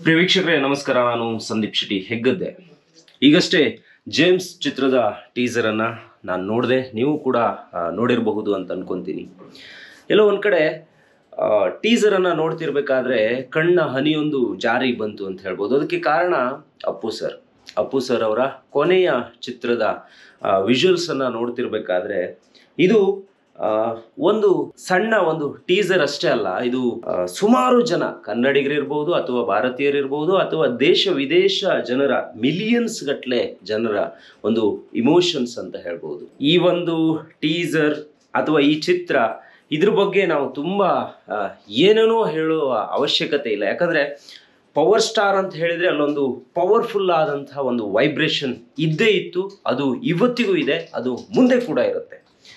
ಪ್ರಿಯ ವೀಕ್ಷಕರೇ ನಮಸ್ಕಾರ ನಾನು ಸಂದೀಪ್ ಶೆಟ್ಟಿ ಹೆಗ್ಗದ್ದೆ ಈಗಷ್ಟೇ ಜೇಮ್ಸ್ ಚಿತ್ರದ ಟೀಸರನ್ನು ನಾನು ನೋಡಿದೆ ನೀವು ಕೂಡ ಆ, ನೋಡಿರಬಹುದು ಅಂತ ಅನ್ಕೊಂತೀನಿ ಎಲ್ಲೋ ಒಂದು ಕಡೆ ಟೀಸರನ್ನು ನೋಡ್ತಿರ್ಬೇಕಾದ್ರೆ ಕಣ್ಣ ಹನಿಯೊಂದು ಜಾರಿ ಬಂತು ಅಂತ ಹೇಳ್ಬೋದು ಅದಕ್ಕೆ ಕಾರಣ ಅಪ್ಪು ಸರ್ ಅಪ್ಪು ಸರ್ ಅವರ ಕೊನೆಯ ಚಿತ್ರದ ವಿಜುವಲ್ಸನ್ನು ನೋಡ್ತಿರ್ಬೇಕಾದ್ರೆ ಇದು ಆ, ಒಂದು ಸಣ್ಣ ಒಂದು ಟೀಸರ್ ಅಷ್ಟೇ ಅಲ್ಲ ಇದು ಆ, ಸುಮಾರು ಜನ ಕನ್ನಡಿಗರಿರ್ಬೋದು ಅಥವಾ ಭಾರತೀಯರಿರ್ಬೋದು ಅಥವಾ ದೇಶ ವಿದೇಶ ಜನರ ಮಿಲಿಯನ್ಸ್ ಗಟ್ಟಲೆ ಜನರ ಒಂದು ಇಮೋಷನ್ಸ್ ಅಂತ ಹೇಳ್ಬೋದು ಈ ಒಂದು ಟೀಸರ್ ಅಥವಾ ಈ ಚಿತ್ರ ಇದ್ರ ಬಗ್ಗೆ ನಾವು ತುಂಬ ಆ, ಏನೇನೋ ಹೇಳುವ ಅವಶ್ಯಕತೆ ಇಲ್ಲ ಯಾಕಂದ್ರೆ ಪವರ್ ಸ್ಟಾರ್ ಅಂತ ಹೇಳಿದ್ರೆ ಅಲ್ಲೊಂದು ಪವರ್ಫುಲ್ ಆದಂತಹ ಒಂದು ವೈಬ್ರೇಷನ್ ಇದ್ದೇ ಇತ್ತು ಅದು ಇವತ್ತಿಗೂ ಇದೆ ಅದು ಮುಂದೆ ಕೂಡ ಇರುತ್ತೆ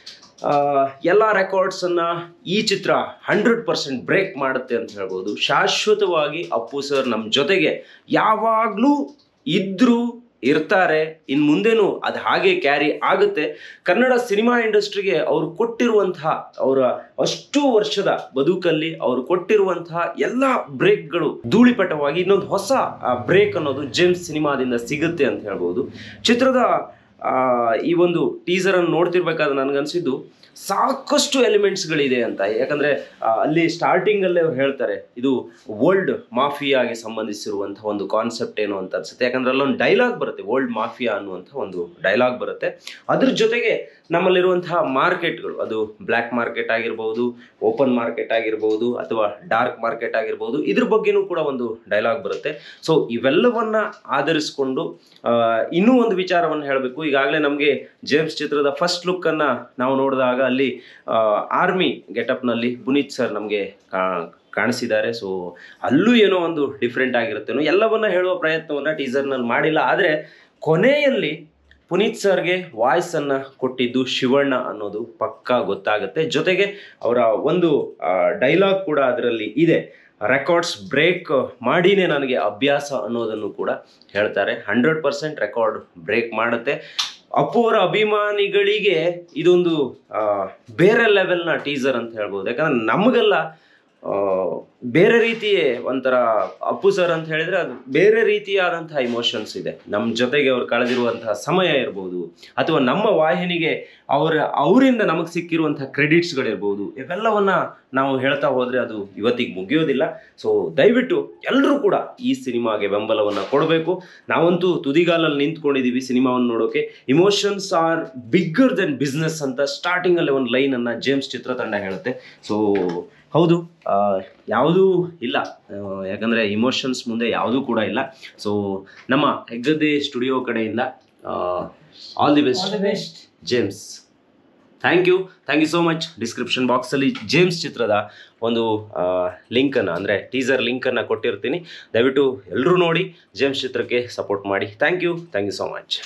ಎಲ್ಲ ರೆಕಾರ್ಡ್ಸನ್ನು ಈ ಚಿತ್ರ ಹಂಡ್ರೆಡ್ ಪರ್ಸೆಂಟ್ ಬ್ರೇಕ್ ಮಾಡುತ್ತೆ ಅಂತ ಹೇಳ್ಬೋದು ಶಾಶ್ವತವಾಗಿ ಅಪ್ಪು ಸರ್ ನಮ್ಮ ಜೊತೆಗೆ ಯಾವಾಗಲೂ ಇದ್ರೂ ಇರ್ತಾರೆ ಇನ್ನು ಮುಂದೆನೂ ಅದು ಹಾಗೆ ಕ್ಯಾರಿ ಆಗುತ್ತೆ ಕನ್ನಡ ಸಿನಿಮಾ ಇಂಡಸ್ಟ್ರಿಗೆ ಅವರು ಕೊಟ್ಟಿರುವಂತಹ ಅವರ ಅಷ್ಟು ವರ್ಷದ ಬದುಕಲ್ಲಿ ಅವರು ಕೊಟ್ಟಿರುವಂತಹ ಎಲ್ಲ ಬ್ರೇಕ್ಗಳು ಧೂಳಿಪಟವಾಗಿ ಇನ್ನೊಂದು ಹೊಸ ಬ್ರೇಕ್ ಅನ್ನೋದು ಜೇಮ್ಸ್ ಸಿನಿಮಾದಿಂದ ಸಿಗುತ್ತೆ ಅಂತ ಹೇಳ್ಬೋದು ಚಿತ್ರದ ಆ, ಈ ಒಂದು ಟೀಸರನ್ನು ನೋಡ್ತಿರ್ಬೇಕಾದ್ರೆ ನನಗನ್ಸಿದ್ದು ಸಾಕಷ್ಟು ಎಲಿಮೆಂಟ್ಸ್ಗಳಿದೆ ಅಂತ ಯಾಕಂದರೆ ಅಲ್ಲಿ ಸ್ಟಾರ್ಟಿಂಗಲ್ಲೇ ಅವ್ರು ಹೇಳ್ತಾರೆ ಇದು ವರ್ಲ್ಡ್ ಮಾಫಿಯಾಗೆ ಸಂಬಂಧಿಸಿರುವಂಥ ಒಂದು ಕಾನ್ಸೆಪ್ಟ್ ಏನು ಅಂತ ಅನ್ಸುತ್ತೆ ಯಾಕಂದ್ರೆ ಅಲ್ಲೊಂದು ಡೈಲಾಗ್ ಬರುತ್ತೆ ವರ್ಲ್ಡ್ ಮಾಫಿಯಾ ಅನ್ನುವಂಥ ಒಂದು ಡೈಲಾಗ್ ಬರುತ್ತೆ ಅದ್ರ ಜೊತೆಗೆ ನಮ್ಮಲ್ಲಿರುವಂತಹ ಮಾರ್ಕೆಟ್ಗಳು ಅದು ಬ್ಲ್ಯಾಕ್ ಮಾರ್ಕೆಟ್ ಆಗಿರ್ಬೋದು ಓಪನ್ ಮಾರ್ಕೆಟ್ ಆಗಿರ್ಬೋದು ಅಥವಾ ಡಾರ್ಕ್ ಮಾರ್ಕೆಟ್ ಆಗಿರ್ಬೋದು ಇದ್ರ ಬಗ್ಗೆನೂ ಕೂಡ ಒಂದು ಡೈಲಾಗ್ ಬರುತ್ತೆ ಸೊ ಇವೆಲ್ಲವನ್ನ ಆಧರಿಸಿಕೊಂಡು ಆ, ಇನ್ನೂ ಒಂದು ವಿಚಾರವನ್ನು ಹೇಳಬೇಕು ಈಗಾಗಲೇ ನಮಗೆ ಜೇಮ್ಸ್ ಚಿತ್ರದ ಫಸ್ಟ್ ಲುಕ್ಕನ್ನು ನಾವು ನೋಡಿದಾಗ ಅಲ್ಲಿ ಆರ್ಮಿ ಗೆಟಪ್ನಲ್ಲಿ ಪುನೀತ್ ಸರ್ ನಮಗೆ ಕಾಣಿಸಿದ್ದಾರೆ ಸೊ ಅಲ್ಲೂ ಏನೋ ಒಂದು ಡಿಫ್ರೆಂಟ್ ಆಗಿರುತ್ತೇನೋ ಎಲ್ಲವನ್ನ ಹೇಳುವ ಪ್ರಯತ್ನವನ್ನು ಟೀಸರ್ನಲ್ಲಿ ಮಾಡಿಲ್ಲ ಆದರೆ ಕೊನೆಯಲ್ಲಿ ಪುನೀತ್ ಸರ್ಗೆ ವಾಯ್ಸನ್ನು ಕೊಟ್ಟಿದ್ದು ಶಿವಣ್ಣ ಅನ್ನೋದು ಪಕ್ಕಾ ಗೊತ್ತಾಗುತ್ತೆ ಜೊತೆಗೆ ಅವರ ಒಂದು ಡೈಲಾಗ್ ಕೂಡ ಅದರಲ್ಲಿ ಇದೆ ರೆಕಾರ್ಡ್ಸ್ ಬ್ರೇಕ್ ಮಾಡಿನೇ ನನಗೆ ಅಭ್ಯಾಸ ಅನ್ನೋದನ್ನು ಕೂಡ ಹೇಳ್ತಾರೆ ಹಂಡ್ರೆಡ್ ಪರ್ಸೆಂಟ್ ರೆಕಾರ್ಡ್ ಬ್ರೇಕ್ ಮಾಡುತ್ತೆ ಅಪ್ಪು ಅವರ ಅಭಿಮಾನಿಗಳಿಗೆ ಇದೊಂದು ಆ, ಬೇರೆ ಲೆವೆಲ್ನ ಟೀಸರ್ ಅಂತ ಹೇಳ್ಬೋದು ಯಾಕಂದ್ರೆ ನಮಗೆಲ್ಲ ಆ, ಬೇರೆ ರೀತಿಯೇ ಒಂಥರ ಅಪ್ಪು ಸರ್ ಅಂತ ಹೇಳಿದ್ರೆ ಅದು ಬೇರೆ ರೀತಿಯಾದಂತಹ ಇಮೋಷನ್ಸ್ ಇದೆ ನಮ್ಮ ಜೊತೆಗೆ ಅವ್ರು ಕಳೆದಿರುವಂತಹ ಸಮಯ ಇರ್ಬೋದು ಅಥವಾ ನಮ್ಮ ವಾಹಿನಿಗೆ ಅವರ ಅವರಿಂದ ನಮಗೆ ಸಿಕ್ಕಿರುವಂತಹ ಕ್ರೆಡಿಟ್ಸ್ಗಳಿರ್ಬೋದು ಇವೆಲ್ಲವನ್ನ ನಾವು ಹೇಳ್ತಾ ಹೋದ್ರೆ ಅದು ಇವತ್ತಿಗೆ ಮುಗಿಯೋದಿಲ್ಲ ಸೊ ದಯವಿಟ್ಟು ಎಲ್ಲರೂ ಕೂಡ ಈ ಸಿನಿಮಾಗೆ ಬೆಂಬಲವನ್ನು ಕೊಡಬೇಕು ನಾವಂತೂ ತುದಿಗಾಲಲ್ಲಿ ನಿಂತ್ಕೊಂಡಿದ್ದೀವಿ ಸಿನಿಮಾವನ್ನು ನೋಡೋಕೆ emotions are bigger then business ಅಂತ ಸ್ಟಾರ್ಟಿಂಗಲ್ಲೇ ಒಂದು ಲೈನನ್ನು ಜೇಮ್ಸ್ ಚಿತ್ರತಂಡ ಹೇಳುತ್ತೆ ಸೊ ಹೌದು ಯಾವುದೂ ಇಲ್ಲ ಆ, ಯಾಕಂದರೆ ಇಮೋಷನ್ಸ್ ಮುಂದೆ ಯಾವುದೂ ಕೂಡ ಇಲ್ಲ ಸೊ ನಮ್ಮ ಹೆಗ್ಗದ್ದೆ ಸ್ಟುಡಿಯೋ ಕಡೆಯಿಂದ all the best James thank you thank you so much description ಬಾಕ್ಸಲ್ಲಿ ಜೇಮ್ಸ್ ಚಿತ್ರದ ಒಂದು ಲಿಂಕನ್ನು ಅಂದರೆ ಟೀಸರ್ ಲಿಂಕನ್ನು ಕೊಟ್ಟಿರ್ತೀನಿ ದಯವಿಟ್ಟು ಎಲ್ಲರೂ ನೋಡಿ ಜೇಮ್ಸ್ ಚಿತ್ರಕ್ಕೆ ಸಪೋರ್ಟ್ ಮಾಡಿ thank you thank you so much